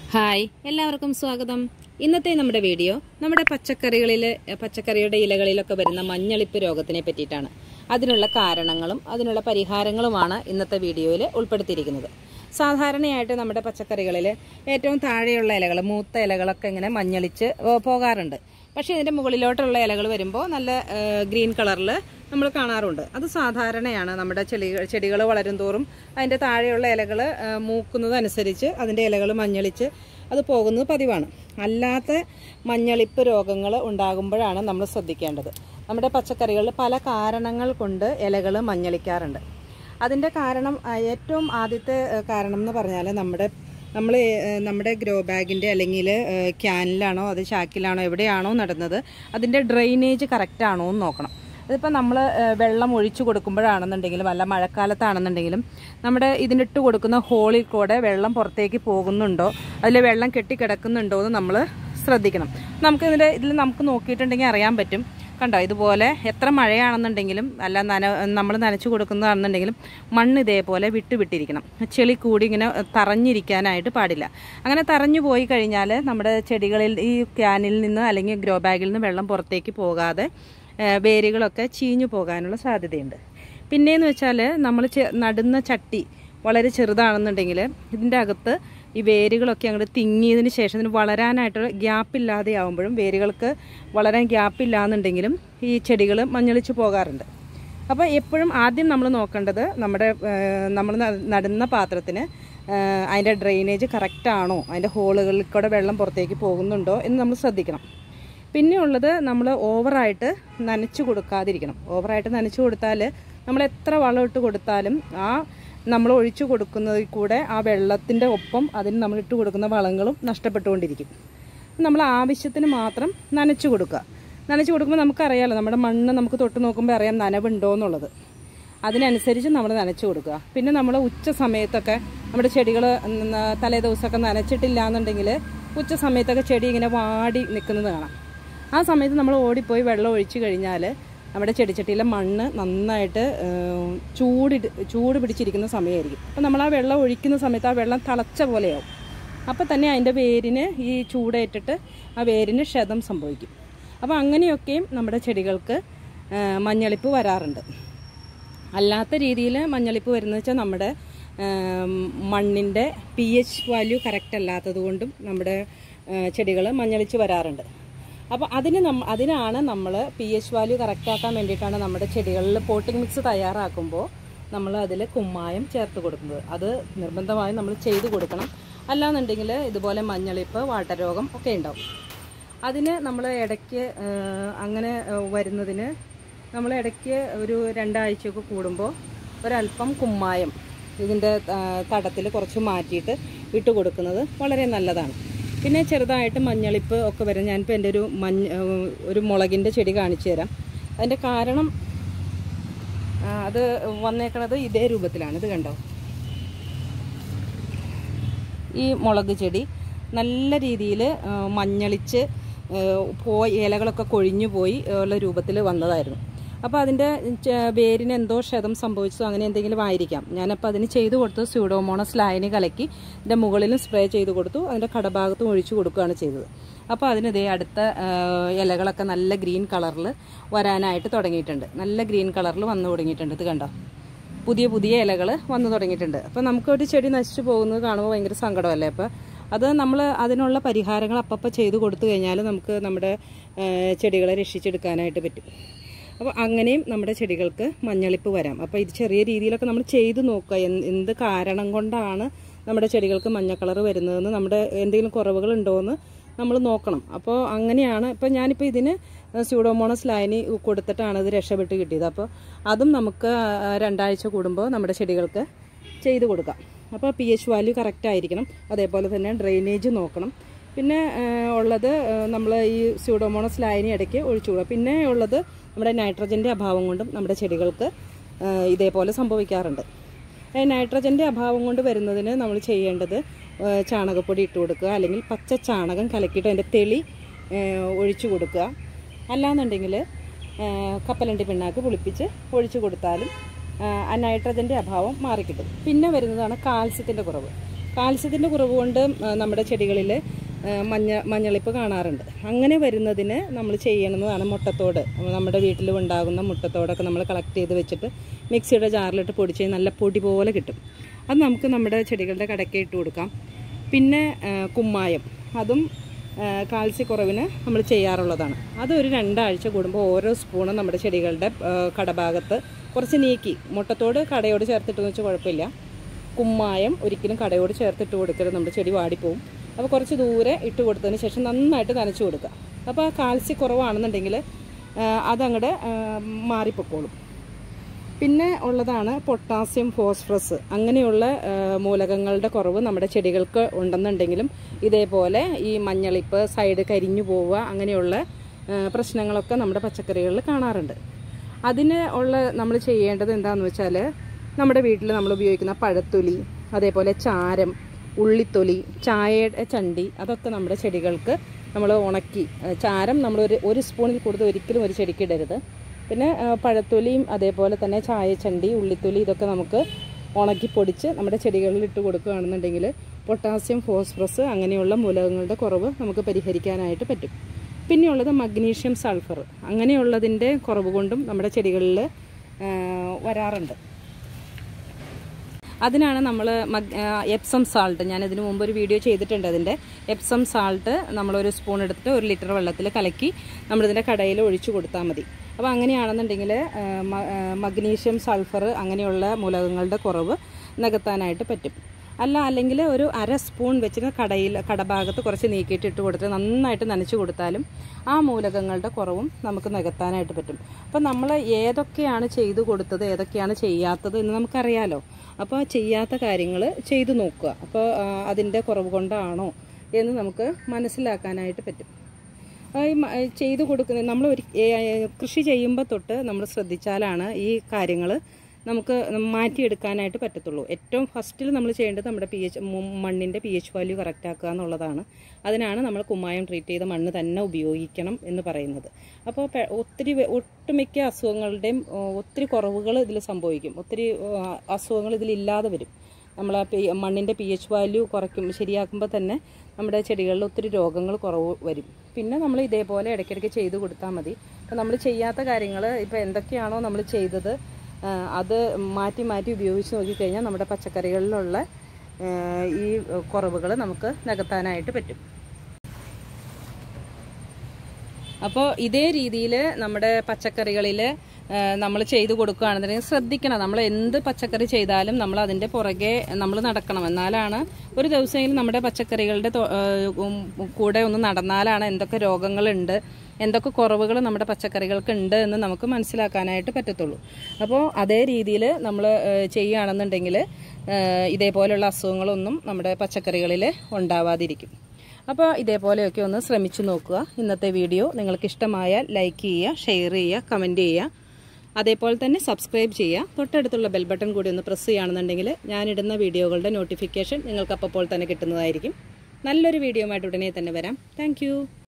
hi എല്ലാവർക്കും സ്വാഗതം ഇന്നത്തെ നമ്മുടെ വീഡിയോ നമ്മുടെ പച്ചക്കറികളിൽ പച്ചക്കറിയുടെ ഇലകളിലൊക്കെ വരുന്ന മഞ്ഞളിപ്പ് രോഗത്തിനെ പറ്റിയിട്ടാണ് അതിനുള്ള കാരണങ്ങളും അതിനുള്ള പരിഹാരങ്ങളുമാണ് ഇന്നത്തെ വീഡിയോയിൽ ഉൾപ്പെടുത്തിയിരിക്കുന്നത് സാധാരണയായിട്ട് നമ്മുടെ പച്ചക്കറികളിൽ ഏറ്റവും താഴെയുള്ള ഇലകൾ മൂത്ത ഇലകളൊക്കെ ഇങ്ങനെ മഞ്ഞളിച്ച് ഏഹ് പോകാറുണ്ട് പക്ഷേ ഇതിൻ്റെ മുകളിലോട്ടുള്ള ഇലകൾ വരുമ്പോൾ നല്ല ഗ്രീൻ കളറിൽ നമ്മൾ കാണാറുണ്ട് അത് സാധാരണയാണ് നമ്മുടെ ചെടികൾ ചെടികൾ വളരും തോറും അതിൻ്റെ താഴെയുള്ള ഇലകൾ മൂക്കുന്നതനുസരിച്ച് അതിൻ്റെ ഇലകൾ മഞ്ഞളിച്ച് അത് പോകുന്നത് പതിവാണ് അല്ലാത്ത മഞ്ഞളിപ്പ് രോഗങ്ങൾ ഉണ്ടാകുമ്പോഴാണ് നമ്മൾ ശ്രദ്ധിക്കേണ്ടത് നമ്മുടെ പച്ചക്കറികളിൽ പല കാരണങ്ങൾ കൊണ്ട് ഇലകൾ മഞ്ഞളിക്കാറുണ്ട് അതിൻ്റെ കാരണം ആ, ഏറ്റവും ആദ്യത്തെ ആ, കാരണം എന്ന് പറഞ്ഞാൽ നമ്മുടെ നമ്മൾ നമ്മുടെ ഗ്രോ ബാഗിൻ്റെ അല്ലെങ്കിൽ ക്യാനിലാണോ അത് ചാക്കിലാണോ എവിടെയാണോ നടുന്നത് അതിൻ്റെ ഡ്രെയിനേജ് കറക്റ്റ് ആണോ എന്ന് നോക്കണം അതിപ്പോൾ നമ്മൾ വെള്ളം ഒഴിച്ചു കൊടുക്കുമ്പോഴാണെന്നുണ്ടെങ്കിലും അല്ല മഴക്കാലത്താണെന്നുണ്ടെങ്കിലും നമ്മുടെ ഇതിനിട്ട് കൊടുക്കുന്ന ഹോളിൽ കൂടെ വെള്ളം പുറത്തേക്ക് പോകുന്നുണ്ടോ അതിൽ വെള്ളം കെട്ടിക്കിടക്കുന്നുണ്ടോ എന്ന് നമ്മൾ ശ്രദ്ധിക്കണം നമുക്ക് ഇതിൻ്റെ ഇതിൽ നമുക്ക് നോക്കിയിട്ടുണ്ടെങ്കിൽ അറിയാൻ പറ്റും കണ്ടോ ഇതുപോലെ എത്ര മഴയാണെന്നുണ്ടെങ്കിലും അല്ല നന നമ്മൾ നനച്ചു കൊടുക്കുന്നതാണെന്നുണ്ടെങ്കിലും മണ്ണ് ഇതേപോലെ വിട്ട് വിട്ടിരിക്കണം ചെളി കൂടി ഇങ്ങനെ തറഞ്ഞിരിക്കാനായിട്ട് പാടില്ല അങ്ങനെ തറഞ്ഞു പോയി കഴിഞ്ഞാൽ നമ്മുടെ ചെടികളിൽ ഈ ക്യാനിൽ നിന്ന് അല്ലെങ്കിൽ ഗ്രോ ബാഗിൽ നിന്ന് വെള്ളം പുറത്തേക്ക് പോകാതെ ഏഹ് വേരുകളൊക്കെ ചീഞ്ഞു പോകാനുള്ള സാധ്യതയുണ്ട് പിന്നെയെന്ന് വെച്ചാൽ നമ്മൾ നടുന്ന ചട്ടി വളരെ ചെറുതാണെന്നുണ്ടെങ്കിൽ ഇതിൻ്റെ അകത്ത് ഈ വേരുകളൊക്കെ അങ്ങോട്ട് തിങ്ങിയതിന് ശേഷം ഇതിന് വളരാനായിട്ട് ഗ്യാപ്പില്ലാതെ ആവുമ്പോഴും വേരുകൾക്ക് വളരാൻ ഗ്യാപ്പില്ലാന്നുണ്ടെങ്കിലും ഈ ചെടികൾ മഞ്ഞളിച്ച് പോകാറുണ്ട് അപ്പോൾ എപ്പോഴും ആദ്യം നമ്മൾ നോക്കേണ്ടത് നമ്മുടെ നമ്മൾ നടുന്ന പാത്രത്തിന് ഏഹ് അതിൻ്റെ ഡ്രെയിനേജ് കറക്റ്റ് ആണോ അതിൻ്റെ ഹോളുകളിൽ കൂടെ വെള്ളം പുറത്തേക്ക് പോകുന്നുണ്ടോ എന്ന് നമ്മൾ ശ്രദ്ധിക്കണം പിന്നെ ഉള്ളത് നമ്മൾ ഓവറായിട്ട് നനച്ചു കൊടുക്കാതിരിക്കണം ഓവറായിട്ട് നനച്ചു കൊടുത്താൽ നമ്മൾ എത്ര വളം ഇട്ട് കൊടുത്താലും ആ നമ്മൾ ഒഴിച്ചു കൊടുക്കുന്നതിൽ കൂടെ ആ വെള്ളത്തിൻ്റെ ഒപ്പം അതിന് നമ്മൾ ഇട്ട് കൊടുക്കുന്ന വളങ്ങളും നഷ്ടപ്പെട്ടുകൊണ്ടിരിക്കും നമ്മൾ ആവശ്യത്തിന് മാത്രം നനച്ചു കൊടുക്കുക നനച്ചു കൊടുക്കുമ്പോൾ നമുക്കറിയാലോ നമ്മുടെ മണ്ണ് നമുക്ക് തൊട്ട് നോക്കുമ്പോൾ അറിയാം നനവുണ്ടോ എന്നുള്ളത് അതിനനുസരിച്ച് നമ്മൾ നനച്ചു കൊടുക്കുക പിന്നെ നമ്മൾ ഉച്ച സമയത്തൊക്കെ നമ്മുടെ ചെടികൾ തലേ ദിവസമൊക്കെ നനച്ചിട്ടില്ല എന്നുണ്ടെങ്കിൽ ഉച്ച സമയത്തൊക്കെ ചെടി ഇങ്ങനെ വാടി നിൽക്കുന്നത് കാണാം ആ സമയത്ത് നമ്മൾ ഓടിപ്പോയി വെള്ളം ഒഴിച്ചു കഴിഞ്ഞാൽ നമ്മുടെ ചെടിച്ചട്ടിയിലെ മണ്ണ് നന്നായിട്ട് ഏഹ്, ചൂടിട്ട് ചൂട് പിടിച്ചിരിക്കുന്ന സമയമായിരിക്കും അപ്പോൾ നമ്മൾ ആ വെള്ളം ഒഴിക്കുന്ന സമയത്ത് ആ വെള്ളം തിളച്ച പോലെയാവും അപ്പോൾ തന്നെ അതിൻ്റെ വേരിന് ഈ ചൂടേറ്റിട്ട് ആ വേരിന് ക്ഷതം സംഭവിക്കും അപ്പോൾ അങ്ങനെയൊക്കെയും നമ്മുടെ ചെടികൾക്ക് ഏഹ്, മഞ്ഞളിപ്പ് വരാറുണ്ട് അല്ലാത്ത രീതിയിൽ മഞ്ഞളിപ്പ് വരുന്നത് വെച്ചാൽ നമ്മുടെ മണ്ണിൻ്റെ പി എച്ച് വാല്യൂ കറക്റ്റ് അല്ലാത്തത് കൊണ്ടും നമ്മുടെ ചെടികൾ മഞ്ഞളിച്ച് വരാറുണ്ട് അപ്പോൾ അതിന് നമ്മ അതിനാണ് നമ്മൾ പി എച്ച് വാല്യൂ കറക്റ്റ് ആക്കാൻ വേണ്ടിയിട്ടാണ് നമ്മുടെ ചെടികളിൽ പോട്ടിംഗ് മിക്സ് തയ്യാറാക്കുമ്പോൾ നമ്മൾ അതിൽ കുമ്മായം ചേർത്ത് കൊടുക്കുന്നത് അത് നിർബന്ധമായും നമ്മൾ ചെയ്ത് കൊടുക്കണം അല്ലാന്നുണ്ടെങ്കിൽ ഇതുപോലെ മഞ്ഞളിപ്പ് വാട്ടരോഗം ഒക്കെ ഉണ്ടാവും അതിന് നമ്മൾ ഇടയ്ക്ക് ഏഹ്, അങ്ങനെ ഏഹ്, വരുന്നതിന് നമ്മൾ ഇടയ്ക്ക് ഒരു രണ്ടാഴ്ചയൊക്കെ കൂടുമ്പോൾ ഒരല്പം കുമ്മായം ഇതിൻ്റെ തടത്തിൽ കുറച്ച് മാറ്റിയിട്ട് ഇട്ട് കൊടുക്കുന്നത് വളരെ നല്ലതാണ് പിന്നെ ചെറുതായിട്ട് മഞ്ഞളിപ്പ് ഒക്കെ വരും ഞാനിപ്പോൾ എൻ്റെ ഒരു മഞ്ഞ ഏഹ്, ഒരു മുളകിൻ്റെ ചെടി കാണിച്ചു തരാം അതിൻ്റെ കാരണം ആ, അത് വന്നേക്കണത് ഇതേ രൂപത്തിലാണ് ഇത് കണ്ടോ ഈ മുളക് ചെടി നല്ല രീതിയിൽ മഞ്ഞളിച്ച് ആ, പോയി ഇലകളൊക്കെ കൊഴിഞ്ഞു പോയി ഉള്ള രൂപത്തിൽ വന്നതായിരുന്നു അപ്പോൾ അതിൻ്റെ ചെ- വേരിന് എന്തോ ക്ഷതം സംഭവിച്ചോ അങ്ങനെ എന്തെങ്കിലും ആയിരിക്കാം ഞാനപ്പോൾ അതിന് ചെയ്തു കൊടുത്തു സ്യൂഡോമോണസ് ലായനി കലക്കി ഇതിൻ്റെ മുകളിലും സ്പ്രേ ചെയ്ത് കൊടുത്തു അതിൻ്റെ കടഭാഗത്തും ഒഴിച്ചു കൊടുക്കുകയാണ് ചെയ്തത് അപ്പോൾ അതിന് ഇതേ അടുത്ത ആ, ഇലകളൊക്കെ നല്ല ഗ്രീൻ കളറിൽ വരാനായിട്ട് തുടങ്ങിയിട്ടുണ്ട് നല്ല ഗ്രീൻ കളറിൽ വന്നു തുടങ്ങിയിട്ടുണ്ട് ഇത് കണ്ടോ പുതിയ പുതിയ ഇലകൾ വന്നു തുടങ്ങിയിട്ടുണ്ട് അപ്പോൾ നമുക്ക് ഒരു ചെടി നശിച്ചു പോകുന്നത് കാണുമ്പോൾ ഭയങ്കര സങ്കടമല്ലേ അപ്പോൾ അത് നമ്മൾ അതിനുള്ള പരിഹാരങ്ങൾ അപ്പം ചെയ്ത് കൊടുത്തു കഴിഞ്ഞാൽ നമുക്ക് നമ്മുടെ ഏഹ്, ചെടികളെ രക്ഷിച്ചെടുക്കാനായിട്ട് പറ്റും അപ്പോൾ അങ്ങനെയും നമ്മുടെ ചെടികൾക്ക് മഞ്ഞളിപ്പ് വരാം അപ്പോൾ ഇത് ചെറിയ രീതിയിലൊക്കെ നമ്മൾ ചെയ്ത് നോക്കുക എന്ത് എന്ത് കാരണം കൊണ്ടാണ് നമ്മുടെ ചെടികൾക്ക് മഞ്ഞ കളർ വരുന്നതെന്ന് നമ്മുടെ എന്തെങ്കിലും കുറവുകൾ ഉണ്ടോ എന്ന് നമ്മൾ നോക്കണം അപ്പോൾ അങ്ങനെയാണ് ഇപ്പോൾ ഞാനിപ്പോൾ ഇതിന് സ്യൂഡോമോണസ് ലൈനി കൊടുത്തിട്ടാണ് ഇത് രക്ഷപ്പെട്ട് കിട്ടിയത് അപ്പോൾ അതും നമുക്ക് ആ, രണ്ടാഴ്ച കൂടുമ്പോൾ നമ്മുടെ ചെടികൾക്ക് ചെയ്ത് കൊടുക്കാം അപ്പോൾ പി എച്ച് വാല്യൂ കറക്റ്റ് ആയിരിക്കണം അതേപോലെ തന്നെ ഡ്രെയിനേജ് നോക്കണം പിന്നെ ആ, ഉള്ളത് നമ്മൾ ഈ സ്യൂഡോമോണസ് ലൈനി ഇടയ്ക്ക് ഒഴിച്ചു കൊടുക്കുക പിന്നെ ഉള്ളത് നമ്മുടെ നൈട്രജൻ്റെ അഭാവം കൊണ്ടും നമ്മുടെ ചെടികൾക്ക് ആ, ഇതേപോലെ സംഭവിക്കാറുണ്ട് ഈ നൈട്രജൻ്റെ അഭാവം കൊണ്ട് വരുന്നതിന് നമ്മൾ ചെയ്യേണ്ടത് ആ, ചാണകപ്പൊടി ഇട്ട് കൊടുക്കുക അല്ലെങ്കിൽ പച്ച ചാണകം കലക്കിയിട്ട് അതിൻ്റെ തെളി ആ, ഒഴിച്ചു കൊടുക്കുക അല്ലാന്നുണ്ടെങ്കിൽ കപ്പലണ്ടി പിണ്ണാക്ക് പുളിപ്പിച്ച് ഒഴിച്ചു കൊടുത്താലും ആ, ആ നൈട്രജൻ്റെ അഭാവം മാറിക്കിട്ടും പിന്നെ വരുന്നതാണ് കാൽസ്യത്തിൻ്റെ കുറവ് കാൽസ്യത്തിൻ്റെ കുറവ് കൊണ്ട് ആ, നമ്മുടെ ചെടികളിൽ ആ, മഞ്ഞ മഞ്ഞളിപ്പ് കാണാറുണ്ട് അങ്ങനെ വരുന്നതിന് നമ്മൾ ചെയ്യണമെന്നതാണ് മുട്ടത്തോട് നമ്മുടെ വീട്ടിൽ ഉണ്ടാകുന്ന മുട്ടത്തോടൊക്കെ നമ്മൾ കളക്ട് ചെയ്ത് വെച്ചിട്ട് മിക്സിയുടെ ജാറിലിട്ട് പൊടിച്ച് നല്ല പൊടി പോലെ കിട്ടും അത് നമുക്ക് നമ്മുടെ ചെടികളുടെ കടയ്ക്ക് ഇട്ട് കൊടുക്കാം പിന്നെ ആ, കുമ്മായം അതും ആ, കാൽസ്യക്കുറവിന് നമ്മൾ ചെയ്യാറുള്ളതാണ് അതൊരു രണ്ടാഴ്ച കൂടുമ്പോൾ ഓരോ സ്പൂണും നമ്മുടെ ചെടികളുടെ ആ, കടഭാഗത്ത് കുറച്ച് നീക്കി മുട്ടത്തോട് കടയോട് ചേർത്തിട്ടെന്ന് വെച്ചാൽ കുഴപ്പമില്ല കുമ്മായം ഒരിക്കലും കടയോട് ചേർത്തിട്ട് കൊടുക്കരുത് നമ്മുടെ ചെടി വാടിപ്പോവും അപ്പോൾ കുറച്ച് ദൂരെ ഇട്ട് കൊടുത്തതിന് ശേഷം നന്നായിട്ട് നനച്ച് കൊടുക്കുക അപ്പോൾ ആ കാൽസ്യം കുറവാണെന്നുണ്ടെങ്കിൽ അതങ്ങടെ മാറിപ്പൊക്കോളും പിന്നെ ഉള്ളതാണ് പൊട്ടാസ്യം ഫോസ്ഫറസ് അങ്ങനെയുള്ള ആ, മൂലകങ്ങളുടെ കുറവ് നമ്മുടെ ചെടികൾക്ക് ഉണ്ടെന്നുണ്ടെങ്കിലും ഇതേപോലെ ഈ മഞ്ഞളിപ്പ് സൈഡ് കരിഞ്ഞു പോവുക അങ്ങനെയുള്ള ആ, പ്രശ്നങ്ങളൊക്കെ നമ്മുടെ പച്ചക്കറികളിൽ കാണാറുണ്ട് അതിന് ഉള്ള നമ്മൾ ചെയ്യേണ്ടത് എന്താണെന്ന് വെച്ചാൽ നമ്മുടെ വീട്ടിൽ നമ്മൾ ഉപയോഗിക്കുന്ന പഴത്തൊലി അതേപോലെ ചാരം ഉള്ളിത്തൊലി ചായയുടെ ചണ്ടി അതൊക്കെ നമ്മുടെ ചെടികൾക്ക് നമ്മൾ ഉണക്കി ആ, ചാരം നമ്മൾ ഒരു ഒരു സ്പൂണിൽ കൂടുതൽ ഒരിക്കലും ഒരു ചെടിക്ക് ഇടരുത് പിന്നെ ആ, പഴത്തൊലിയും അതേപോലെ തന്നെ ചായച്ചണ്ടി ഉള്ളിത്തൊലി ഇതൊക്കെ നമുക്ക് ഉണക്കി പൊടിച്ച് നമ്മുടെ ചെടികളിൽ ഇട്ട് കൊടുക്കുകയാണെന്നുണ്ടെങ്കിൽ പൊട്ടാസ്യം ഫോസ്ഫറസ് അങ്ങനെയുള്ള മൂലകങ്ങളുടെ കുറവ് നമുക്ക് പരിഹരിക്കാനായിട്ട് പറ്റും പിന്നെയുള്ളത് മഗ്നീഷ്യം സൾഫർ അങ്ങനെയുള്ളതിൻ്റെ കുറവ് കൊണ്ടും നമ്മുടെ ചെടികളിൽ ആ, വരാറുണ്ട് അതിനാണ് നമ്മൾ എപ്സം സാൾട്ട് ഞാൻ ഇതിനു മുമ്പ് ഒരു വീഡിയോ ചെയ്തിട്ടുണ്ട് അതിൻ്റെ എപ്സം സാൾട്ട് നമ്മളൊരു സ്പൂൺ എടുത്തിട്ട് ഒരു ലിറ്റർ വെള്ളത്തിൽ കലക്കി നമ്മളിതിൻ്റെ കടയിൽ ഒഴിച്ചു കൊടുത്താൽ മതി അപ്പോൾ അങ്ങനെയാണെന്നുണ്ടെങ്കിൽ മഗ്നീഷ്യം സൾഫർ അങ്ങനെയുള്ള മൂലകങ്ങളുടെ കുറവ് നികത്താനായിട്ട് പറ്റും അല്ല അല്ലെങ്കിൽ ഒരു അര സ്പൂൺ വെച്ചിട്ട് കടയിൽ കടഭാഗത്ത് കുറച്ച് നീക്കിയിട്ട് ഇട്ട് കൊടുത്ത് നന്നായിട്ട് നനച്ച് കൊടുത്താലും ആ മൂലകങ്ങളുടെ കുറവും നമുക്ക് നികത്താനായിട്ട് പറ്റും അപ്പോൾ നമ്മൾ ഏതൊക്കെയാണ് ചെയ്തു കൊടുത്തത് ഏതൊക്കെയാണ് ചെയ്യാത്തത് എന്ന് നമുക്കറിയാലോ അപ്പോൾ ചെയ്യാത്ത കാര്യങ്ങൾ ചെയ്തു നോക്കുക അപ്പോൾ അതിൻ്റെ കുറവ് കൊണ്ടാണോ എന്ന് നമുക്ക് മനസ്സിലാക്കാനായിട്ട് പറ്റും ആ, ഈ മ- ചെയ്തു കൊടുക്കുന്ന നമ്മൾ ഒരു ഏ- കൃഷി ചെയ്യുമ്പോൾ തൊട്ട് നമ്മൾ ശ്രദ്ധിച്ചാലാണ് ഈ കാര്യങ്ങൾ നമുക്ക് മാറ്റിയെടുക്കാനായിട്ട് പറ്റത്തുള്ളൂ ഏറ്റവും ഫസ്റ്റിൽ നമ്മൾ ചെയ്യേണ്ടത് നമ്മുടെ പി എച്ച് മണ്ണിൻ്റെ പി എച്ച് വാല്യൂ കറക്റ്റ് ആക്കുക എന്നുള്ളതാണ് അതിനാണ് നമ്മൾ കുമ്മായം ട്രീറ്റ് ചെയ്ത മണ്ണ് തന്നെ ഉപയോഗിക്കണം എന്ന് പറയുന്നത് അപ്പോൾ പെ- ഒത്തിരി വെ- ഒട്ടുമിക്ക അസുഖങ്ങളുടെയും ഓ, ഒത്തിരി കുറവുകൾ ഇതിൽ സംഭവിക്കും ഒത്തിരി ഓ, അസുഖങ്ങൾ ഇതിലില്ലാതെ വരും നമ്മൾ ആ പി മണ്ണിൻ്റെ പി എച്ച് വാല്യൂ കുറയ്ക്കും ശരിയാക്കുമ്പോൾ തന്നെ നമ്മുടെ ചെടികളിൽ ഒത്തിരി രോഗങ്ങൾ കുറവ് വരും പിന്നെ നമ്മൾ ഇതേപോലെ ഇടയ്ക്കിടയ്ക്ക് ചെയ്ത് കൊടുത്താൽ മതി അപ്പോൾ നമ്മൾ ചെയ്യാത്ത കാര്യങ്ങൾ ഇപ്പോൾ എന്തൊക്കെയാണോ നമ്മൾ ചെയ്തത് ആ, അത് മാറ്റി മാറ്റി ഉപയോഗിച്ച് നോക്കിക്കഴിഞ്ഞാൽ നമ്മുടെ പച്ചക്കറികളിലുള്ള ആ, ഈ കുറവുകൾ നമുക്ക് നികത്താനായിട്ട് പറ്റും അപ്പോൾ ഇതേ രീതിയിൽ നമ്മുടെ പച്ചക്കറികളിൽ നമ്മൾ ചെയ്തു കൊടുക്കുകയാണെന്നുണ്ടെങ്കിൽ ശ്രദ്ധിക്കണം നമ്മൾ എന്ത് പച്ചക്കറി ചെയ്താലും നമ്മൾ അതിൻ്റെ പുറകെ നമ്മൾ നടക്കണം എന്നാലാണ് ഒരു ദിവസമെങ്കിലും നമ്മുടെ പച്ചക്കറികളുടെ തൊ- ആ, ഉം, കൂടെ ഒന്ന് നടന്നാലാണ് എന്തൊക്കെ രോഗങ്ങളുണ്ട് എന്തൊക്കെ കുറവുകൾ നമ്മുടെ പച്ചക്കറികൾക്ക് ഉണ്ട് എന്ന് നമുക്ക് മനസ്സിലാക്കാനായിട്ട് പറ്റത്തുള്ളൂ അപ്പോൾ അതേ രീതിയിൽ നമ്മൾ ചെയ്യുകയാണെന്നുണ്ടെങ്കിൽ ഇതേപോലെയുള്ള അസുഖങ്ങളൊന്നും നമ്മുടെ പച്ചക്കറികളിൽ ഉണ്ടാവാതിരിക്കും അപ്പോൾ ഇതേപോലെയൊക്കെ ഒന്ന് ശ്രമിച്ചു നോക്കുക ഇന്നത്തെ വീഡിയോ നിങ്ങൾക്ക് ഇഷ്ടമായാൽ ലൈക്ക് ചെയ്യുക ഷെയർ ചെയ്യുക കമൻറ്റ് ചെയ്യുക അതേപോലെ തന്നെ സബ്സ്ക്രൈബ് ചെയ്യുക തൊട്ടടുത്തുള്ള ബെൽ ബട്ടൺ കൂടി ഒന്ന് പ്രസ് ചെയ്യുകയാണെന്നുണ്ടെങ്കിൽ ഞാനിടുന്ന വീഡിയോകളുടെ നോട്ടിഫിക്കേഷൻ നിങ്ങൾക്ക് അപ്പോൾ തന്നെ കിട്ടുന്നതായിരിക്കും നല്ലൊരു വീഡിയോ ആയിട്ട് ഉടനെ തന്നെ വരാം താങ്ക്